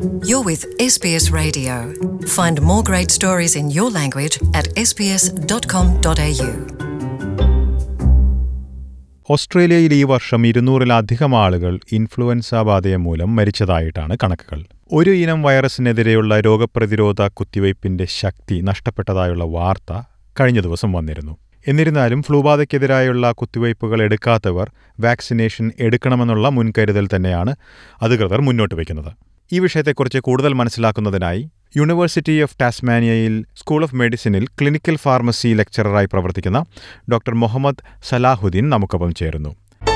You're with SBS Radio. Find more great stories in your language at sbs.com.au. ഓസ്ട്രേലിയയിൽ ഈ വർഷം ഇരുന്നൂറിലധികം ആളുകൾ ഇൻഫ്ലുവൻസ ബാധയം മൂലം മരിച്ചതായിട്ടാണ് കണക്കുകൾ ഒരു ഇനം വൈറസിനെതിരെയുള്ള രോഗപ്രതിരോധ കുത്തിവയ്പ്പിന്റെ ശക്തി നഷ്ടപ്പെട്ടതായുള്ള വാർത്ത കഴിഞ്ഞ ദിവസം വന്നിരുന്നു എന്നിരുന്നാലും ഫ്ലൂബാധയ്ക്കെതിരായുള്ള കുത്തിവയ്പ്പുകൾ എടുക്കാത്തവർ വാക്സിനേഷൻ എടുക്കണമെന്നുള്ള മുൻകരുതൽ തന്നെയാണ് അധികൃതർ മുന്നോട്ട് വയ്ക്കുന്നത് ഈ വിഷയത്തെക്കുറിച്ച് കൂടുതൽ മനസ്സിലാക്കുന്നതിനായി യൂണിവേഴ്സിറ്റി ഓഫ് ടാസ്മാനിയയിൽ സ്കൂൾ ഓഫ് മെഡിസിനിൽ ക്ലിനിക്കൽ ഫാർമസി ലെക്ചററായി പ്രവർത്തിക്കുന്ന ഡോക്ടർ മുഹമ്മദ് സലാഹുദ്ദീൻ നമുക്കൊപ്പം ചേരുന്നു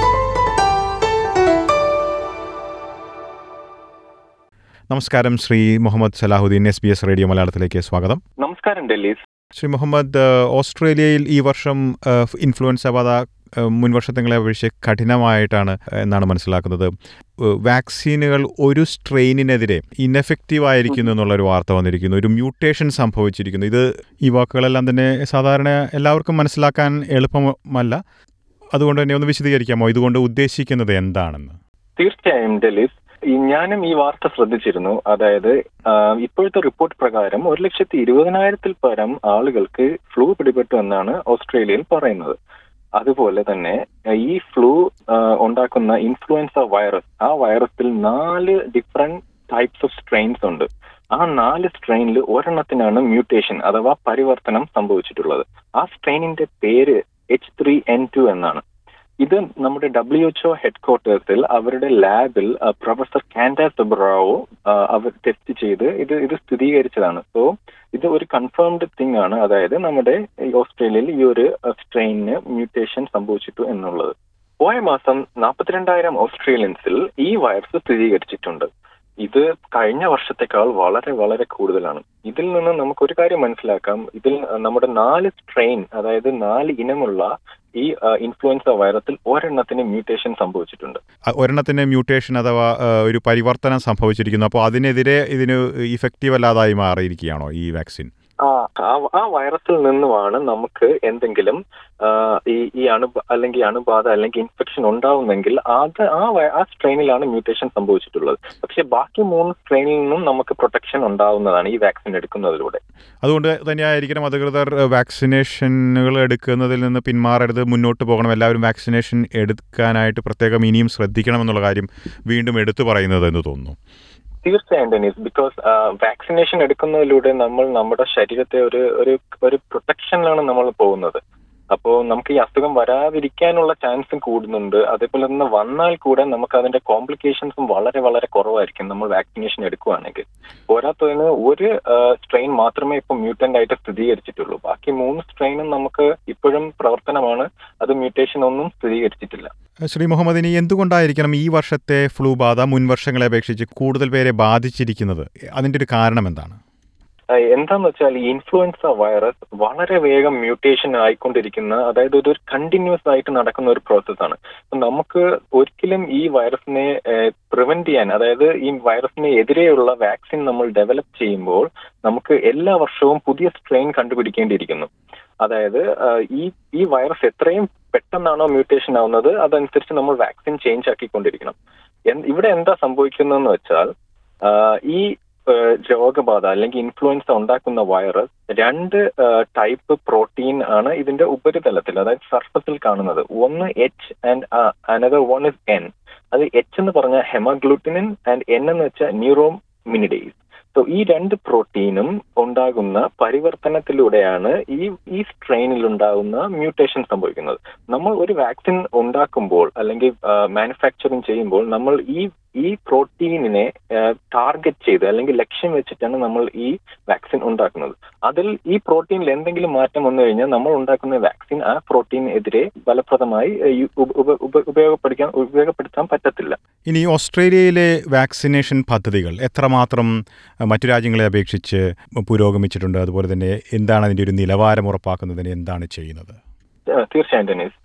നമസ്കാരം Shri Muhammad Salahuddin S B S radio മലയാളത്തിലേക്ക് സ്വാഗതം നമസ്കാരം ഡെല്ലീസ് ശ്രീ മുഹമ്മദ് ഏഹ്, ഓസ്ട്രേലിയയിൽ ഈ വർഷം ഏഹ്, ഇൻഫ്ലുവൻസ ബാധ ഏഹ്, മുൻ വർഷങ്ങളെ അപേക്ഷിച്ച് കഠിനമായിട്ടാണ് എന്നാണ് മനസ്സിലാക്കുന്നത് ഏഹ്, വാക്സിനുകൾ ഒരു സ്ട്രെയിനിനെതിരെ ഇൻഎഫക്റ്റീവ് ആയിരിക്കുന്നു എന്നുള്ളൊരു വാർത്ത വന്നിരിക്കുന്നു ഒരു മ്യൂട്ടേഷൻ സംഭവിച്ചിരിക്കുന്നു ഇത് ഈ വാക്കുകളെല്ലാം തന്നെ സാധാരണ എല്ലാവർക്കും മനസ്സിലാക്കാൻ എളുപ്പമല്ല അതുകൊണ്ട് തന്നെ ഒന്ന് വിശദീകരിക്കാമോ ഇതുകൊണ്ട് ഉദ്ദേശിക്കുന്നത് എന്താണെന്ന് തീർച്ചയായും ഡെല്ലീസ് ഈ ഞാനും ഈ വാർത്ത ശ്രദ്ധിച്ചിരുന്നു അതായത് ആ, ഇപ്പോഴത്തെ റിപ്പോർട്ട് പ്രകാരം ഒരു ലക്ഷത്തി ഇരുപതിനായിരത്തിൽ പരം ആളുകൾക്ക് ഫ്ലൂ പിടിപെട്ടു എന്നാണ് ഓസ്ട്രേലിയയിൽ പറയുന്നത് അതുപോലെ തന്നെ ഈ ഫ്ലൂ ആ, ഉണ്ടാക്കുന്ന ഇൻഫ്ലുവൻസ വൈറസ് ആ വൈറസിൽ നാല് ഡിഫറെന്റ് ടൈപ്സ് ഓഫ് സ്ട്രെയിൻസ് ഉണ്ട് ആ നാല് സ്ട്രെയിനിൽ ഒരെണ്ണത്തിനാണ് മ്യൂട്ടേഷൻ അഥവാ പരിവർത്തനം സംഭവിച്ചിട്ടുള്ളത് ആ സ്ട്രെയിനിന്റെ പേര് എച്ച് ത്രീ എൻ ടു എന്നാണ് ഇത് നമ്മുടെ ഡബ്ല്യു എച്ച്ഒ ഹെഡ് ക്വാർട്ടേഴ്സിൽ അവരുടെ ലാബിൽ ആ, പ്രൊഫസർ കാൻഡാസ് ബറാവോ ആ, അവർ ടെസ്റ്റ് ചെയ്ത് ഇത് ഇത് സ്ഥിരീകരിച്ചതാണ് സോ ഇത് ഒരു കൺഫേംഡ് തിങ് ആണ് അതായത് നമ്മുടെ ഈ ഓസ്ട്രേലിയയിൽ ഈ ഒരു സ്ട്രെയിനിന് മ്യൂട്ടേഷൻ സംഭവിച്ചിട്ടു എന്നുള്ളത് പോയ മാസം നാൽപ്പത്തിരണ്ടായിരം ഓസ്ട്രേലിയൻസിൽ ഈ വൈറസ് സ്ഥിരീകരിച്ചിട്ടുണ്ട് ഇത് കഴിഞ്ഞ വർഷത്തെക്കാൾ വളരെ വളരെ കൂടുതലാണ് ഇതിൽ നിന്ന് നമുക്ക് ഒരു കാര്യം മനസ്സിലാക്കാം ഇതിൽ നമ്മുടെ നാല് സ്ട്രെയിൻ അതായത് നാല് ഇനമുള്ള ഈ ഇൻഫ്ലുവൻസ വൈറസിൽ ഒരെണ്ണത്തിന് മ്യൂട്ടേഷൻ സംഭവിച്ചിട്ടുണ്ട് അ- ഒരെണ്ണത്തിന് മ്യൂട്ടേഷൻ അഥവാ ഏഹ്, ഒരു പരിവർത്തനം സംഭവിച്ചിരിക്കുന്നു അപ്പോൾ അതിനെതിരെ ഇതിന് ഇഫക്റ്റീവ് അല്ലാതായി മാറിയിരിക്കുകയാണോ ഈ വാക്സിൻ ആ ആ- ആ വൈറസിൽ നിന്നുമാണ് നമുക്ക് എന്തെങ്കിലും ആ, ഈ ഈ അണു അല്ലെങ്കിൽ അണുബാധ അല്ലെങ്കിൽ ഇൻഫെക്ഷൻ ഉണ്ടാവുന്നെങ്കിൽ അത് ആ വൈ- ആ സ്ട്രെയിനിലാണ് മ്യൂട്ടേഷൻ സംഭവിച്ചിട്ടുള്ളത് പക്ഷെ ബാക്കി മൂന്ന് സ്ട്രെയിനിൽ നിന്നും നമുക്ക് പ്രൊട്ടക്ഷൻ ഉണ്ടാവുന്നതാണ് ഈ വാക്സിൻ എടുക്കുന്നതിലൂടെ അതുകൊണ്ട് തന്നെയായിരിക്കണം അധികൃതർ ഏഹ്, വാക്സിനേഷനുകൾ എടുക്കുന്നതിൽ നിന്ന് പിന്മാറരുത് മുന്നോട്ട് പോകണം എല്ലാവരും വാക്സിനേഷൻ എടുക്കാനായിട്ട് പ്രത്യേകം ഇനിയും ശ്രദ്ധിക്കണം എന്നുള്ള കാര്യം വീണ്ടും എടുത്തു പറയുന്നത് എന്ന് തോന്നുന്നു തീർച്ചയായും ഡെനീസ് ബിക്കോസ് വാക്സിനേഷൻ എടുക്കുന്നതിലൂടെ നമ്മൾ നമ്മുടെ ശരീരത്തെ ഒരു ഒരു ഒരു പ്രൊട്ടക്ഷനിലാണ് നമ്മൾ പോകുന്നത് അപ്പോൾ നമുക്ക് ഈ അസുഖം വരാതിരിക്കാനുള്ള ചാൻസും കൂടുന്നുണ്ട് അതേപോലെ തന്നെ വന്നാൽ കൂടെ നമുക്ക് അതിന്റെ കോംപ്ലിക്കേഷൻസും വളരെ വളരെ കുറവായിരിക്കും നമ്മൾ വാക്സിനേഷൻ എടുക്കുകയാണെങ്കിൽ പോരാത്തതിന് ഒരു സ്ട്രെയിൻ മാത്രമേ ഇപ്പം മ്യൂട്ടന്റ് ആയിട്ട് സ്ഥിരീകരിച്ചിട്ടുള്ളൂ ബാക്കി മൂന്ന് സ്ട്രെയിനും നമുക്ക് ഇപ്പോഴും പ്രവർത്തനമാണ് അത് മ്യൂട്ടേഷൻ ഒന്നും സ്ഥിരീകരിച്ചിട്ടില്ല ഏഹ്, ശ്രീ മുഹമ്മദ് ഇനി എന്തുകൊണ്ടായിരിക്കണം ഈ വർഷത്തെ ഫ്ലൂ ബാധ മുൻ വർഷങ്ങളെ അപേക്ഷിച്ച് കൂടുതൽ പേരെ ബാധിച്ചിരിക്കുന്നത് അതിൻ്റെ ഒരു കാരണം എന്താണ് ആ, എന്താന്ന് വെച്ചാൽ ഈ ഇൻഫ്ലുവൻസ വൈറസ് വളരെ വേഗം മ്യൂട്ടേഷൻ ആയിക്കൊണ്ടിരിക്കുന്ന അതായത് ഇതൊരു കണ്ടിന്യൂസ് ആയിട്ട് നടക്കുന്ന ഒരു പ്രോസസ്സാണ് അപ്പൊ നമുക്ക് ഒരിക്കലും ഈ വൈറസിനെ പ്രിവെന്റ് ചെയ്യാൻ അതായത് ഈ വൈറസിനെ എതിരെയുള്ള വാക്സിൻ നമ്മൾ ഡെവലപ്പ് ചെയ്യുമ്പോൾ നമുക്ക് എല്ലാ വർഷവും പുതിയ സ്ട്രെയിൻ കണ്ടുപിടിക്കേണ്ടിയിരിക്കുന്നു അതായത് ആ, ഈ ഈ വൈറസ് എത്രയും പെട്ടെന്നാണോ മ്യൂട്ടേഷൻ ആവുന്നത് അതനുസരിച്ച് നമ്മൾ വാക്സിൻ ചേഞ്ച് ആക്കിക്കൊണ്ടിരിക്കണം എന്ത്- ഇവിടെ എന്താ സംഭവിക്കുന്നതെന്ന് വെച്ചാൽ ആ, ഈ ഏഹ് രോഗബാധ അല്ലെങ്കിൽ ഇൻഫ്ലുവൻസ ഉണ്ടാക്കുന്ന വൈറസ് രണ്ട് ടൈപ്പ് പ്രോട്ടീൻ ആണ് ഇതിന്റെ ഉപരിതലത്തിൽ അതായത് സർഫസിൽ കാണുന്നത് ഒന്ന് H and another one is N അത് എച്ച് എന്ന് പറഞ്ഞാൽ ഹെമഗ്ലൂട്ടിനിൻ ആൻഡ് എൻ എന്ന് വെച്ചാൽ ന്യൂറോ മിനിഡേസ് സോ ഈ രണ്ട് പ്രോട്ടീനും ഉണ്ടാകുന്ന പരിവർത്തനത്തിലൂടെയാണ് ഈ ഈ സ്ട്രെയിനിൽ ഉണ്ടാകുന്ന മ്യൂട്ടേഷൻ സംഭവിക്കുന്നത് നമ്മൾ ഒരു വാക്സിൻ ഉണ്ടാക്കുമ്പോൾ അല്ലെങ്കിൽ മാനുഫാക്ചറിങ് ചെയ്യുമ്പോൾ നമ്മൾ ഈ ഈ പ്രോട്ടീനിനെ ടാർഗറ്റ് ചെയ്ത് അല്ലെങ്കിൽ ലക്ഷ്യം വെച്ചിട്ടാണ് നമ്മൾ ഈ വാക്സിൻ ഉണ്ടാക്കുന്നത് അതിൽ ഈ പ്രോട്ടീനിൽ എന്തെങ്കിലും മാറ്റം വന്നു കഴിഞ്ഞാൽ നമ്മൾ ഉണ്ടാക്കുന്ന വാക്സിൻ ആ പ്രോട്ടീനെതിരെ ഫലപ്രദമായി ഏഹ്, യു- ഉപ- ഉപ- ഉപ- ഉപയോഗപ്പെടുത്താൻ ഉപയോഗപ്പെടുത്താൻ പറ്റത്തില്ല ഇനി ഓസ്ട്രേലിയയിലെ വാക്സിനേഷൻ പദ്ധതികൾ എത്രമാത്രം അഹ്, മറ്റു രാജ്യങ്ങളെ അപേക്ഷിച്ച് പുരോഗമിച്ചിട്ടുണ്ട് അതുപോലെ തന്നെ എന്താണ് അതിൻ്റെ ഒരു നിലവാരം ഉറപ്പാക്കുന്നതിന് എന്താണ് ചെയ്യുന്നത് ആ, തീർച്ചയായും ഡെനീസ്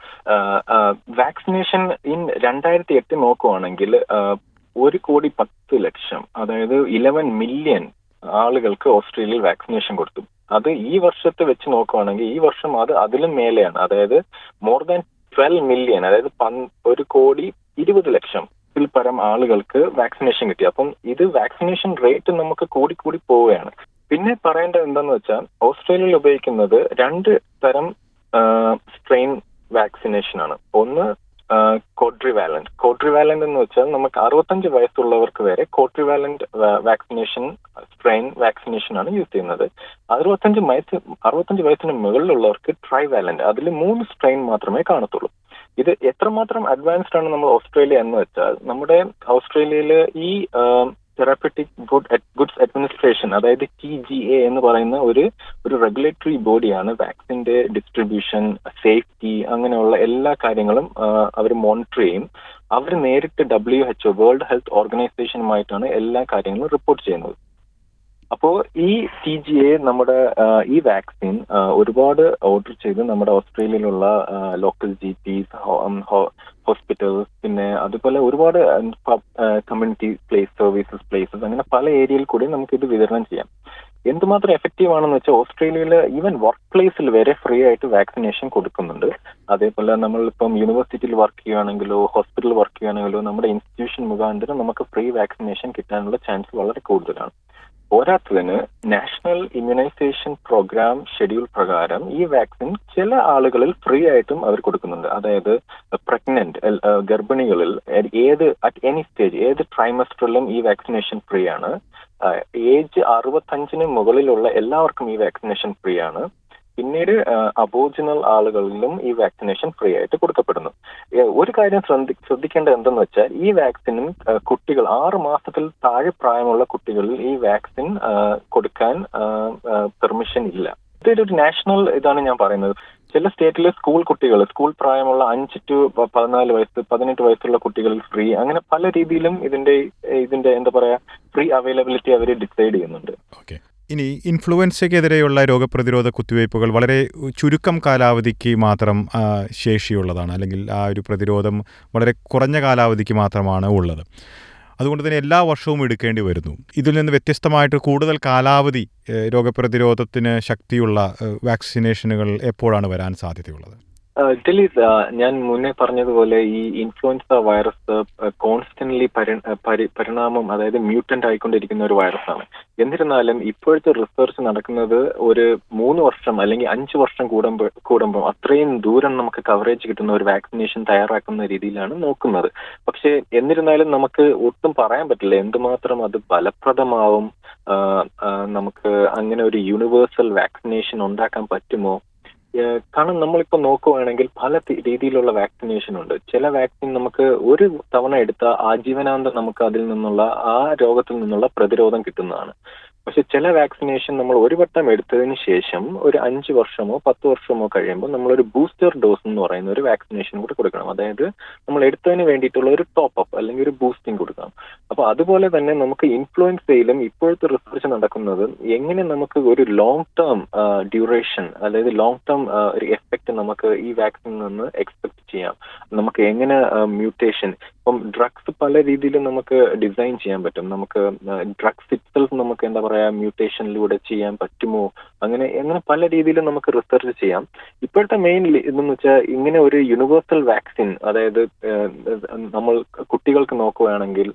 വാക്സിനേഷൻ ഇൻ രണ്ടായിരത്തി എട്ട് നോക്കുവാണെങ്കിൽ ആ, ഒരു കോടി പത്ത് ലക്ഷം അതായത് ഇലവൻ മില്യൺ ആളുകൾക്ക് ഓസ്ട്രേലിയയിൽ വാക്സിനേഷൻ കൊടുത്തു അത് ഈ വർഷത്തെ വെച്ച് നോക്കുവാണെങ്കിൽ ഈ വർഷം അത് അതിലും മേലെയാണ് അതായത് മോർ ദാൻ ട്വൽവ് മില്യൺ അതായത് പന്ത് ഒരു കോടി ഇരുപത് ലക്ഷം ൽ പരം ആളുകൾക്ക് വാക്സിനേഷൻ കിട്ടി അപ്പം ഇത് വാക്സിനേഷൻ റേറ്റ് നമുക്ക് കൂടി കൂടി പോവുകയാണ് പിന്നെ പറയേണ്ടത് എന്താന്ന് വെച്ചാൽ ഓസ്ട്രേലിയയിൽ ഉപയോഗിക്കുന്നത് രണ്ട് തരം സ്ട്രെയിൻ വാക്സിനേഷൻ ആണ് ഒന്ന് കോട്രിവാലന്റ് കോട്രിവാലന്റ് എന്ന് വെച്ചാൽ നമുക്ക് അറുപത്തഞ്ച് വയസ്സുള്ളവർക്ക് വരെ കോട്രിവാലന്റ് വാക്സിനേഷൻ സ്ട്രെയിൻ വാക്സിനേഷൻ ആണ് യൂസ് ചെയ്യുന്നത് അറുപത്തഞ്ച് വയസ്സ് അറുപത്തഞ്ച് വയസ്സിന് മുകളിലുള്ളവർക്ക് ട്രൈവാലന്റ് അതിൽ മൂന്ന് സ്ട്രെയിൻ മാത്രമേ കാണത്തുള്ളൂ ഇത് എത്രമാത്രം അഡ്വാൻസ്ഡ് ആണ് നമ്മൾ ഓസ്ട്രേലിയ എന്ന് വെച്ചാൽ നമ്മുടെ ഓസ്ട്രേലിയയിൽ ഈ തെറാപ്പറ്റിക് ഗുഡ് ഗുഡ്സ് അഡ്മിനിസ്ട്രേഷൻ അതായത് ടി ജി എ എന്ന് പറയുന്ന ഒരു ഒരു റെഗുലേറ്ററി ബോഡിയാണ് വാക്സിന്റെ ഡിസ്ട്രിബ്യൂഷൻ സേഫ്റ്റി അങ്ങനെയുള്ള എല്ലാ കാര്യങ്ങളും അവർ മോണിറ്റർ ചെയ്യും അവർ നേരിട്ട് ഡബ്ല്യു എച്ച്ഒ വേൾഡ് ഹെൽത്ത് ഓർഗനൈസേഷനുമായിട്ടാണ് എല്ലാ കാര്യങ്ങളും റിപ്പോർട്ട് ചെയ്യുന്നത് അപ്പോൾ ഈ ടി ജി എ നമ്മുടെ ഈ വാക്സിൻ ഒരുപാട് ഓർഡർ ചെയ്ത് നമ്മുടെ ഓസ്ട്രേലിയയിലുള്ള ലോക്കൽ ജി പിസ് ഹോസ്പിറ്റൽസ് പിന്നെ അതുപോലെ ഒരുപാട് കമ്മ്യൂണിറ്റി പ്ലേസ് സർവീസസ് പ്ലേസസ് അങ്ങനെ പല ഏരിയയിൽ കൂടി നമുക്ക് ഇത് വിതരണം ചെയ്യാം എന്തുമാത്രം എഫക്റ്റീവ് ആണെന്ന് വെച്ചാൽ ഓസ്ട്രേലിയയിൽ ഈവൻ വർക്ക് പ്ലേസിൽ വരെ ഫ്രീ ആയിട്ട് വാക്സിനേഷൻ കൊടുക്കുന്നുണ്ട് അതേപോലെ നമ്മളിപ്പം യൂണിവേഴ്സിറ്റിയിൽ വർക്ക് ചെയ്യുകയാണെങ്കിലോ ഹോസ്പിറ്റലിൽ വർക്ക് ചെയ്യുകയാണെങ്കിലോ നമ്മുടെ ഇൻസ്റ്റിറ്റ്യൂഷൻ മുഖാന്തരം നമുക്ക് ഫ്രീ വാക്സിനേഷൻ കിട്ടാനുള്ള ചാൻസ് വളരെ കൂടുതലാണ് പോരാത്തതിന് നാഷണൽ ഇമ്മ്യൂണൈസേഷൻ പ്രോഗ്രാം ഷെഡ്യൂൾ പ്രകാരം ഈ വാക്സിൻ ചില ആളുകളിൽ ഫ്രീ ആയിട്ടും അവർ കൊടുക്കുന്നുണ്ട് അതായത് പ്രഗ്നന്റ് ഗർഭിണികളിൽ ഏത് അറ്റ് എനി സ്റ്റേജ് ഏത് ട്രൈമസ്റ്ററിലും ഈ വാക്സിനേഷൻ ഫ്രീ ആണ് ഏജ് അറുപത്തഞ്ചിന് മുകളിലുള്ള എല്ലാവർക്കും ഈ വാക്സിനേഷൻ ഫ്രീ ആണ് പിന്നീട് അബോജിനൽ ആളുകളിലും ഈ വാക്സിനേഷൻ ഫ്രീ ആയിട്ട് കൊടുക്കപ്പെടുന്നു ഒരു കാര്യം ശ്രദ്ധി ശ്രദ്ധിക്കേണ്ടത് എന്തെന്ന് വെച്ചാൽ ഈ വാക്സിനും കുട്ടികൾ ആറ് മാസത്തിൽ താഴെ പ്രായമുള്ള കുട്ടികളിൽ ഈ വാക്സിൻ കൊടുക്കാൻ പെർമിഷൻ ഇല്ല ഇതൊരു നാഷണൽ ഇതാണ് ഞാൻ പറയുന്നത് ചില സ്റ്റേറ്റിലെ സ്കൂൾ കുട്ടികൾ സ്കൂൾ പ്രായമുള്ള അഞ്ച് ടു പതിനാല് വയസ്സ് പതിനെട്ട് വയസ്സുള്ള കുട്ടികളിൽ ഫ്രീ അങ്ങനെ പല രീതിയിലും ഇതിന്റെ ഇതിന്റെ എന്താ പറയാ ഫ്രീ അവൈലബിലിറ്റി അവർ ഡിസൈഡ് ചെയ്യുന്നുണ്ട് ഓക്കെ ഇനി ഇൻഫ്ലുവൻസയ്ക്കെതിരെയുള്ള രോഗപ്രതിരോധ കുത്തിവയ്പ്പുകൾ വളരെ ചുരുക്കം കാലാവധിക്ക് മാത്രം ശേഷിയുള്ളതാണ് അല്ലെങ്കിൽ ആ ഒരു പ്രതിരോധം വളരെ കുറഞ്ഞ കാലാവധിക്ക് മാത്രമാണ് ഉള്ളത് അതുകൊണ്ട് തന്നെ എല്ലാ വർഷവും എടുക്കേണ്ടി വരുന്നു ഇതിൽ നിന്ന് വ്യത്യസ്തമായിട്ട് കൂടുതൽ കാലാവധി രോഗപ്രതിരോധത്തിന് ശക്തിയുള്ള വാക്സിനേഷനുകൾ എപ്പോഴാണ് വരാൻ സാധ്യതയുള്ളത് ഡിലീസ് ഞാൻ മുന്നേ പറഞ്ഞതുപോലെ ഈ ഇൻഫ്ലുവൻസ വൈറസ് കോൺസ്റ്റന്റ്ലി പരിണാമം അതായത് മ്യൂട്ടന്റ് ആയിക്കൊണ്ടിരിക്കുന്ന ഒരു വൈറസാണ് എന്നിരുന്നാലും ഇപ്പോഴത്തെ റിസർച്ച് നടക്കുന്നത് ഒരു മൂന്ന് വർഷം അല്ലെങ്കിൽ അഞ്ച് വർഷം കൂടുമ്പോൾ കൂടുമ്പോൾ അത്രയും ദൂരം നമുക്ക് കവറേജ് കിട്ടുന്ന ഒരു വാക്സിനേഷൻ തയ്യാറാക്കുന്ന രീതിയിലാണ് നോക്കുന്നത് പക്ഷേ എന്നിരുന്നാലും നമുക്ക് ഒട്ടും പറയാൻ പറ്റില്ല എന്തുമാത്രം അത് ഫലപ്രദമാവും നമുക്ക് അങ്ങനെ ഒരു യൂണിവേഴ്സൽ വാക്സിനേഷൻ ഉണ്ടാക്കാൻ പറ്റുമോ കാരണം നമ്മളിപ്പോ നോക്കുവാണെങ്കിൽ പല രീതിയിലുള്ള വാക്സിനേഷൻ ഉണ്ട് ചില വാക്സിൻ നമുക്ക് ഒരു തവണ എടുത്ത ആജീവനാന്തം നമുക്ക് അതിൽ നിന്നുള്ള ആ രോഗത്തിൽ നിന്നുള്ള പ്രതിരോധം കിട്ടുന്നതാണ് പക്ഷെ ചില വാക്സിനേഷൻ നമ്മൾ ഒരു വട്ടം എടുത്തതിന് ശേഷം ഒരു അഞ്ച് വർഷമോ പത്ത് വർഷമോ കഴിയുമ്പോൾ നമ്മളൊരു ബൂസ്റ്റർ ഡോസ് എന്ന് പറയുന്ന ഒരു വാക്സിനേഷൻ കൂടെ കൊടുക്കണം അതായത് നമ്മൾ എടുത്തതിന് വേണ്ടിയിട്ടുള്ള ഒരു ടോപ്പ് അപ്പ് അല്ലെങ്കിൽ ഒരു ബൂസ്റ്റിംഗ് കൊടുക്കണം അപ്പൊ അതുപോലെ തന്നെ നമുക്ക് ഇൻഫ്ലുവൻസയിലും ഇപ്പോഴത്തെ റിസർച്ച് നടക്കുന്നത് എങ്ങനെ നമുക്ക് ഒരു ലോങ് ടേം ഡ്യൂറേഷൻ അതായത് ലോങ് ടേം ഒരു എഫക്റ്റ് നമുക്ക് ഈ വാക്സിനിൽ നിന്ന് എക്സ്പെക്ട് ചെയ്യാം നമുക്ക് എങ്ങനെ മ്യൂട്ടേഷൻ ഇപ്പം ഡ്രഗ്സ് പല രീതിയിലും നമുക്ക് ഡിസൈൻ ചെയ്യാൻ പറ്റും നമുക്ക് ഡ്രഗ്സ് ഇറ്റ്സെൽഫ് നമുക്ക് എന്താ പറയാ മ്യൂട്ടേഷനിലൂടെ ചെയ്യാൻ പറ്റുമോ അങ്ങനെ അങ്ങനെ പല രീതിയിലും നമുക്ക് റിസർച്ച് ചെയ്യാം ഇപ്പോഴത്തെ മെയിൻ ഇതെന്ന് വെച്ചാൽ ഇങ്ങനെ ഒരു യൂണിവേഴ്സൽ വാക്സിൻ അതായത് നമ്മൾ കുട്ടികൾക്ക് നോക്കുകയാണെങ്കിൽ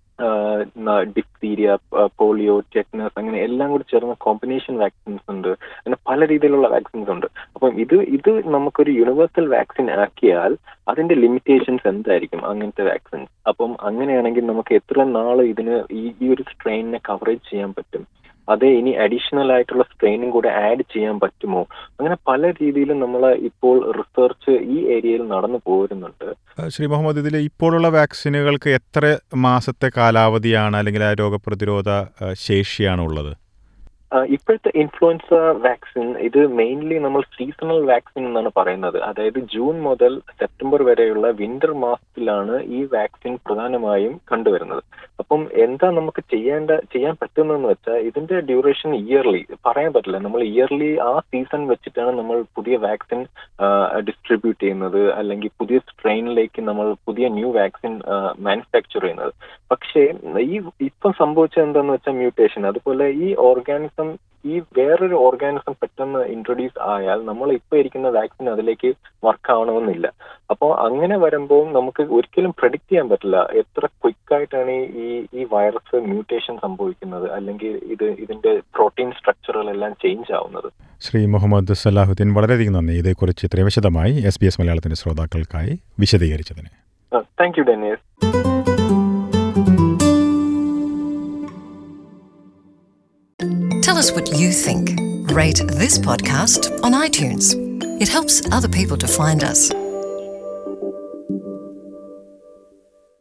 ഡിഫ്തീരിയ പോളിയോ ടെറ്റ്നസ് അങ്ങനെ എല്ലാം കൂടി ചേർന്ന കോമ്പിനേഷൻ വാക്സിൻസ് ഉണ്ട് അങ്ങനെ പല രീതിയിലുള്ള വാക്സിൻസ് ഉണ്ട് അപ്പം ഇത് ഇത് നമുക്കൊരു യൂണിവേഴ്സൽ വാക്സിൻ ആക്കിയാൽ അതിന്റെ ലിമിറ്റേഷൻസ് എന്തായിരിക്കും അങ്ങനത്തെ വാക്സിൻസ് അപ്പം അങ്ങനെയാണെങ്കിൽ നമുക്ക് എത്ര നാൾ ഇതിന് ഈ ഈ ഒരു സ്ട്രെയിനിനെ കവറേജ് ചെയ്യാൻ പറ്റും അതേ ഇനി അഡീഷണൽ ആയിട്ടുള്ള സ്ട്രെയിനും കൂടെ ആഡ് ചെയ്യാൻ പറ്റുമോ അങ്ങനെ പല രീതിയിലും നമ്മൾ ഇപ്പോൾ റിസർച്ച് ഈ ഏരിയയിൽ നടന്നു പോരുന്നുണ്ട് ശ്രീ മുഹമ്മദ് ഇതിൽ ഇപ്പോഴുള്ള വാക്സിനുകൾക്ക് എത്ര മാസത്തെ കാലാവധിയാണ് അല്ലെങ്കിൽ ആ രോഗപ്രതിരോധ ശേഷിയാണ് ഉള്ളത് ഇപ്പോഴത്തെ ഇൻഫ്ലുവൻസ വാക്സിൻ ഇത് മെയിൻലി നമ്മൾ സീസണൽ വാക്സിൻ എന്നാണ് പറയുന്നത് അതായത് ജൂൺ മുതൽ സെപ്റ്റംബർ വരെയുള്ള വിന്റർ മാസത്തിലാണ് ഈ വാക്സിൻ പ്രധാനമായും കണ്ടുവരുന്നത് അപ്പം എന്താ നമുക്ക് ചെയ്യേണ്ട ചെയ്യാൻ പറ്റുന്നതെന്ന് വെച്ചാൽ ഇതിന്റെ ഡ്യൂറേഷൻ ഇയർലി പറയാൻ പറ്റില്ല നമ്മൾ ഇയർലി ആ സീസൺ വെച്ചിട്ടാണ് നമ്മൾ പുതിയ വാക്സിൻ ഡിസ്ട്രിബ്യൂട്ട് ചെയ്യുന്നത് അല്ലെങ്കിൽ പുതിയ സ്ട്രെയിനിലേക്ക് നമ്മൾ പുതിയ ന്യൂ വാക്സിൻ മാനുഫാക്ചർ ചെയ്യുന്നത് പക്ഷേ ഈ ഇപ്പം സംഭവിച്ചത് എന്താന്ന് വെച്ചാൽ മ്യൂട്ടേഷൻ അതുപോലെ ഈ ഓർഗാനിസം ഈ വേറൊരു ഓർഗാനിസം പെട്ടെന്ന് ഇൻട്രൊഡ്യൂസ് ആയാൽ നമ്മൾ ഇപ്പോൾ ഇരിക്കുന്ന വാക്സിൻ അതിലേക്ക് വർക്ക് ആവണമെന്നില്ല അപ്പോൾ അങ്ങനെ വരുമ്പോൾ നമുക്ക് ഒരിക്കലും പ്രഡിക്റ്റ് ചെയ്യാൻ പറ്റില്ല എത്ര ക്വിക്കായിട്ടാണ് ഈ ഈ വൈറസ് മ്യൂട്ടേഷൻ സംഭവിക്കുന്നത് അല്ലെങ്കിൽ ഇത് ഇതിന്റെ പ്രോട്ടീൻ സ്ട്രക്ചറുകളെല്ലാം ചേഞ്ച് ആവുന്നത് ശ്രീ മുഹമ്മദ് സലാഹുദ്ദീൻ വളരെയധികം നന്ദി ഇതേക്കുറിച്ച് ഇത്രയും വിശദമായി എസ് ബി എസ് മലയാളത്തിന്റെ ശ്രോതാക്കൾക്കായി വിശദീകരിച്ചതിന് thank you Denise Tell us what you think. Rate this podcast on iTunes. It helps other people to find us.